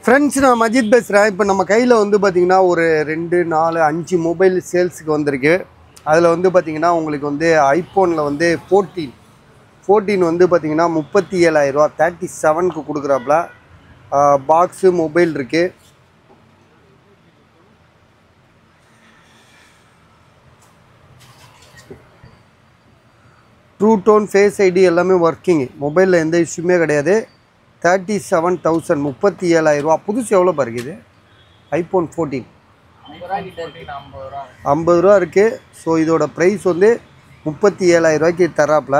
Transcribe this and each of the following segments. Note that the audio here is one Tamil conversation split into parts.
ஃப்ரெண்ட்ஸ் நான் மஜித் பேசுகிறேன் இப்போ நம்ம கையில் வந்து பார்த்திங்கன்னா ஒரு ரெண்டு நாலு அஞ்சு மொபைல் சேல்ஸுக்கு வந்திருக்கு அதில் வந்து பார்த்திங்கன்னா உங்களுக்கு வந்து ஐஃபோனில் வந்து ஃபோர்டீன் ஃபோர்டீன் வந்து பார்த்திங்கன்னா முப்பத்தி ஏழாயிரரூவா தேர்ட்டி செவனுக்கு கொடுக்குறாப்புல பாக்ஸு மொபைல் இருக்குது ட்ரூ டோன் ஃபேஸ் ஐடி எல்லாமே ஒர்க்கிங்கு மொபைலில் எந்த இஷ்யூமே கிடையாது தேர்ட்டி செவன் தௌசண்ட் முப்பத்தி ஏழாயிரரூவா புதுசு எவ்வளோ பாருங்க இது ஐஃபோன் ஃபோர்டீன் ஐம்பது ரூபா இருக்குது ஸோ இதோட ப்ரைஸ் வந்து முப்பத்தி ஏழாயிரரூவாய்க்கு தராப்புல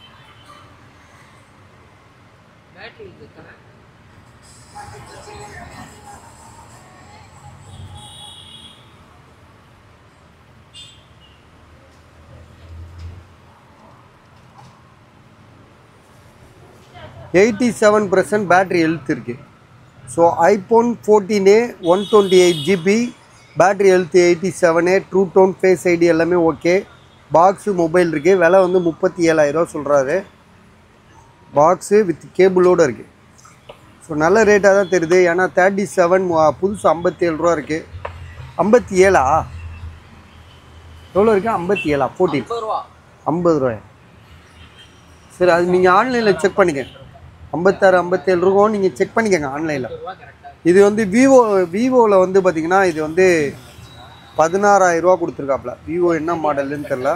eighty seven percent battery health இருக்குது ஸோ ஐஃபோன் ஃபோர்டீனே one twenty eight GB battery health eighty seven true tone face ID எல்லாமே ஓகே பாக்ஸு மொபைல் இருக்குது விலை வந்து முப்பத்தி ஏழாயிரரூவா சொல்கிறாரு பாக்ஸு வித் கேபிளோடு இருக்குது ஸோ நல்ல ரேட்டாக தான் தெரியுது ஏன்னா தேர்ட்டி செவன் புதுசு ஐம்பத்தி ஏழு ரூபா இருக்குது ஐம்பத்தி ஏழா எவ்வளோ இருக்குது ஐம்பத்தி ஏழா ஃபோர்டீன் ஐம்பது ரூபாயா சரி அது நீங்கள் ஆன்லைனில் செக் பண்ணிக்கங்க ஐம்பத்தாறு ஐம்பத்தேழு ரூபா நீங்கள் செக் பண்ணிக்கங்க ஆன்லைனில் இது வந்து விவோ விவோவில் வந்து பார்த்தீங்கன்னா இது வந்து பதினாறாயிரம் ரூபா கொடுத்துருக்காப்புல விவோ என்ன மாடல்னு தெரில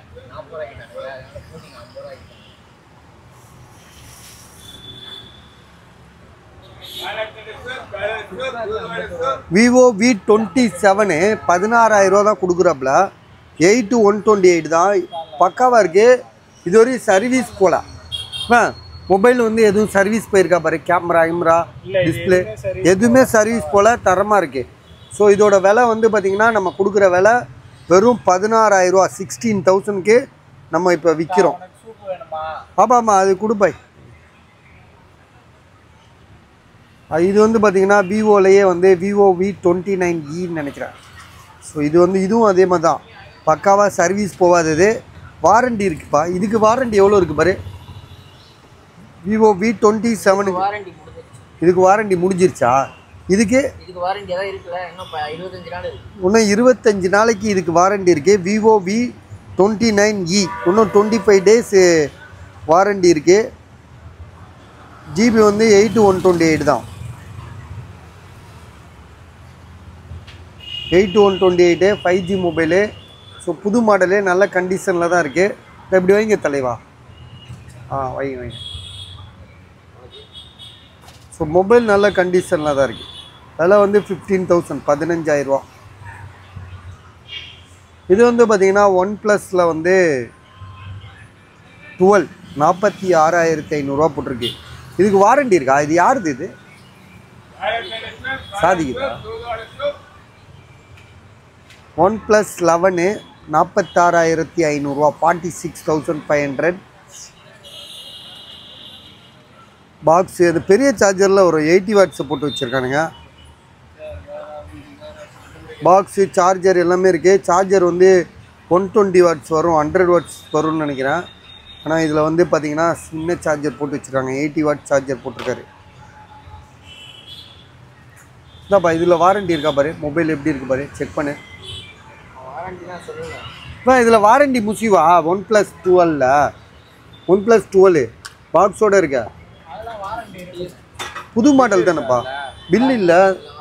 விவோ வி டுவெண்ட்டி செவனு பதினாறாயிரம் ரூபா தான் கொடுக்குறாப்புல எயிட்டு ஒன் டுவெண்ட்டி எயிட் தான் பக்காவாக இருக்குது இது வரையும் சர்வீஸ் போல ஆ மொபைல் வந்து எதுவும் சர்வீஸ் போயிருக்கா பாரு கேமரா கிமரா டிஸ்பிளே எதுவுமே சர்வீஸ் போல் தரமாக இருக்குது ஸோ இதோட விலை வந்து பார்த்திங்கன்னா நம்ம கொடுக்குற விலை வெறும் பதினாறாயிரரூவா சிக்ஸ்டீன் தௌசண்ட்க்கு நம்ம இப்போ விற்கிறோம் ஆமாம்மா அது கொடுப்பாய் அஹ் இது வந்து பார்த்தீங்கன்னா விவோலையே வந்து விவோ வி டுவெண்ட்டி நைன் இன்னு நினைக்கிறேன் ஸோ இது வந்து இதுவும் அதே மாதிரி தான் பக்காவாக சர்வீஸ் போகாதது வாரண்டி இருக்குப்பா இதுக்கு வாரண்டி எவ்வளோ இருக்குது பாரு விவோ வி டுவெண்ட்டி செவனுக்கு வாரண்டி முடிஞ்சிருச்சு இதுக்கு வாரண்டி முடிஞ்சிருச்சா இதுக்கு இதுக்கு வாரண்டி ஏதாவது இருக்குல்ல இன்னும் ப- இருபத்தஞ்சு நாள் இருக்கு இன்னும் இருபத்தஞ்சு நாளைக்கு இதுக்கு வாரண்டி இருக்குது Vivo V twenty nine e இன்னும் டுவெண்ட்டி ஃபைவ் டேஸ் வாரண்டி இருக்குது ஜிபி வந்து எயிட் ஒன் டுவெண்ட்டி எயிட் தான் eight one twenty eight five G mobile so புது மாடலு நல்ல கண்டிஷனில் தான் இருக்குது இப்படி வைங்க தலைவா ஆ வைங்க வைங்க ஸோ மொபைல் நல்ல கண்டிஷனில் தான் இருக்குது விலை வந்து ஃபிஃப்டீன் தௌசண்ட் பதினஞ்சாயிரரூவா இது வந்து பார்த்தீங்கன்னா ஒன் ப்ளஸில் வந்து டுவெல் நாற்பத்தி ஆறாயிரத்தி ஐநூறுரூவா போட்டிருக்கு இதுக்கு வாரண்டி இருக்கா இது யாருது இது சாதிக்குதா ஒன் ப்ளஸ் லெவனு நாற்பத்தாறாயிரத்தி ஐநூறுரூவா forty six thousand five hundred box அது பெரிய சார்ஜரில் ஒரு எயிட்டி வாட்ஸை போட்டு வச்சுருக்கானுங்க பாக்ஸு சார்ஜர் எல்லாமே இருக்குது சார்ஜர் வந்து ஒன் டுவெண்ட்டி வாட்ஸ் வரும் ஹண்ட்ரட் வாட்ஸ் வரும்னு நினைக்கிறேன் ஆனால் இதில் வந்து பார்த்தீங்கன்னா சின்ன சார்ஜர் போட்டு வச்சுருக்காங்க எயிட்டி வாட் சார்ஜர் போட்டிருக்காரு இதாப்பா இதில் வாரண்டி இருக்கா பாரு மொபைல் எப்படி இருக்கு பாரு செக் பண்ணு வாரண்டி தான் சொல்லுங்க இப்போ இதில் வாரண்டி முசிவா ஒன் ப்ளஸ் டுவெலில் ஒன் ப்ளஸ் டுவெல் பாக்ஸோட இருக்க அதெல்லாம் வாரண்டி இருக்கு புது மாடல் தானேப்பா பில் இல்லை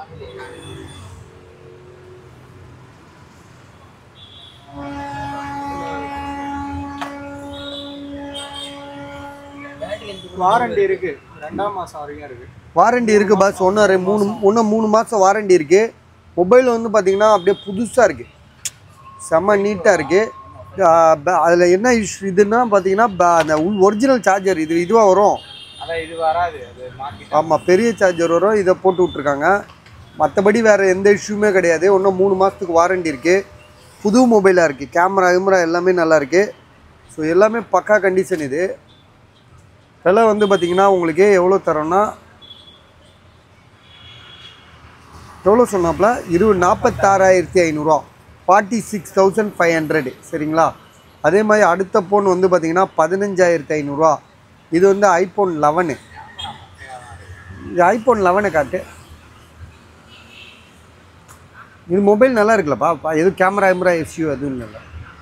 வாரண்டி இருக்கு ரெண்டாம் மாசம் வரைக்கும் இருக்கு வாரண்டி இருக்குது பாஸ் ஒன்று மூணு இன்னும் மூணு மாதம் வாரண்டி இருக்குது மொபைல் வந்து பார்த்தீங்கன்னா அப்படியே புதுசாக இருக்குது செம்ம நீட்டாக இருக்குது அதில் என்ன இஷ் இதுன்னா பார்த்தீங்கன்னா ப- அந்த உள் ஒரிஜினல் சார்ஜர் இது இதுவாக வரும் அதான் இது வராது அது மார்க்கெட் ஆமாம் பெரிய சார்ஜர் வரும் இதை போட்டு விட்ருக்காங்க மற்றபடி வேறு எந்த இஷ்யூமே கிடையாது இன்னும் மூணு மாதத்துக்கு வாரண்டி இருக்குது புது மொபைலாக இருக்குது கேமரா கேமரா எல்லாமே நல்லா இருக்குது ஸோ எல்லாமே பக்கா கண்டிஷன் இது விலை வந்து பார்த்திங்கன்னா உங்களுக்கு எவ்வளோ தரோன்னா எவ்வளோ சொன்னாப்புல இரு நாற்பத்தாறாயிரத்தி ஐநூறுரூவா forty six thousand five hundred சரிங்களா அதே மாதிரி அடுத்த ஃபோன் வந்து பார்த்திங்கன்னா பதினஞ்சாயிரத்தி ஐநூறுரூவா இது வந்து ஐஃபோன் லெவனு இது ஐஃபோன் லெவனை காட்டு இது மொபைல் நல்லா இருக்குல்லப்பா பா எதுவும் கேமரா கேமரா இஷ்யூ எதுவும் இல்லை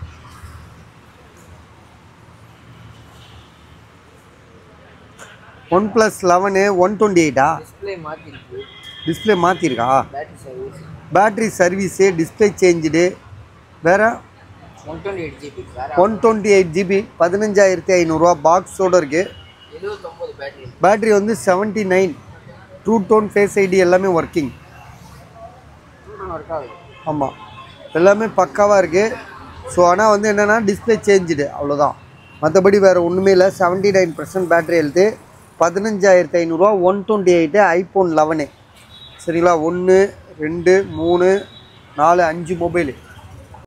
OnePlus eleven one twenty எயிட்டா டிஸ்பிளே மாற்றிருக்கு டிஸ்பிளே மாற்றிருக்கா battery service battery service display changed வேறு ஒன் டுவெண்ட்டி எயிட் ஜிபி வேறு ஒன் டுவெண்ட்டி எயிட் ஜிபி பதினஞ்சாயிரத்தி ஐநூறுரூவா பாக்ஸோடு இருக்குது எழுபத்தொம்போது பேட்டரி பேட்ரி வந்து seventy nine true tone face ID எல்லாமே ஒர்க்கிங் ஒர்க் ஆகுது ஆமாம் எல்லாமே பக்காவாக இருக்குது ஸோ ஆனால் வந்து என்னென்னா டிஸ்பிளே சேஞ்சுடு அவ்வளோதான் மற்றபடி வேறு ஒன்றுமே இல்லை seventy nine percent battery health பதினஞ்சாயிரத்தி ஐநூறுரூவா one twenty eight iPhone eleven சரிங்களா ஒன்று ரெண்டு மூணு நாலு அஞ்சு மொபைலு